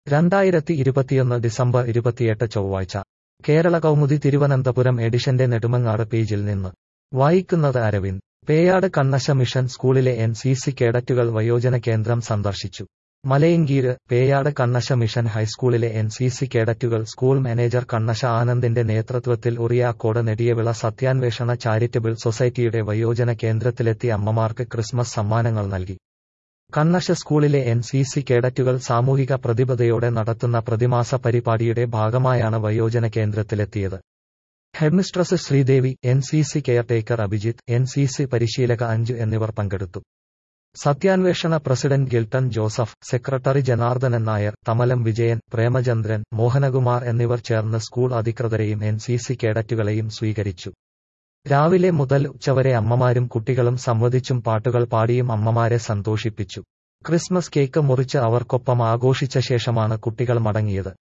രണ്ടായിരത്തി ഇരുപത്തിയൊന്ന് ഡിസംബർ ഇരുപത്തിയെട്ട് ചൊവ്വാഴ്ച കേരള കൗമുദി തിരുവനന്തപുരം എഡിഷന്റെ നെടുമങ്ങാട് പേജിൽ നിന്ന് വായിക്കുന്നത് അരവിന്ദ് പേയാട് കണ്ണശ മിഷൻ സ്കൂളിലെ എൻ സി സി കേഡറ്റുകൾ വയോജന കേന്ദ്രം സന്ദർശിച്ചു മലയങ്കീര് പേയാട് കണ്ണശ മിഷൻ ഹൈസ്കൂളിലെ എൻ സി സി കേഡറ്റുകൾ സ്കൂൾ മാനേജർ കണ്ണശ ആനന്ദിന്റെ നേതൃത്വത്തിൽ ഉറിയാക്കോട് നെടിയവിള സത്യാന്വേഷണ ചാരിറ്റബിൾ സൊസൈറ്റിയുടെ വയോജന കേന്ദ്രത്തിലെത്തി അമ്മമാർക്ക് ക്രിസ്മസ് സമ്മാനങ്ങൾ നൽകി കണ്ണശ സ്കൂളിലെ എൻ സി സി കേഡറ്റുകൾ സാമൂഹിക പ്രതിബദ്ധതയോടെ നടത്തുന്ന പ്രതിമാസ പരിപാടിയുടെ ഭാഗമായാണ് വയോജന കേന്ദ്രത്തിലെത്തിയത് headmistress Sreedevi N C C caretaker Abhijith N C C പരിശീലക അഞ്ജു എന്നിവർ പങ്കെടുത്തു സത്യാന്വേഷണ പ്രസിഡന്റ് ഗിൽട്ടൺ ജോസഫ് സെക്രട്ടറി ജനാർദ്ദനൻ നായർ തമലം വിജയൻ പ്രേമചന്ദ്രൻ മോഹനകുമാർ എന്നിവർ ചേർന്ന് സ്കൂൾ അധികൃതരെയും എൻ സി സി കേഡറ്റുകളെയും സ്വീകരിച്ചു രാവിലെ മുതൽ ഉച്ചവരെ അമ്മമാരും കുട്ടികളും സംവദിച്ചും പാട്ടുകൾ പാടിയും അമ്മമാരെ സന്തോഷിപ്പിച്ചു ക്രിസ്മസ് കേക്ക് മുറിച്ച് അവർക്കൊപ്പം ആഘോഷിച്ച ശേഷമാണ് കുട്ടികൾ മടങ്ങിയത്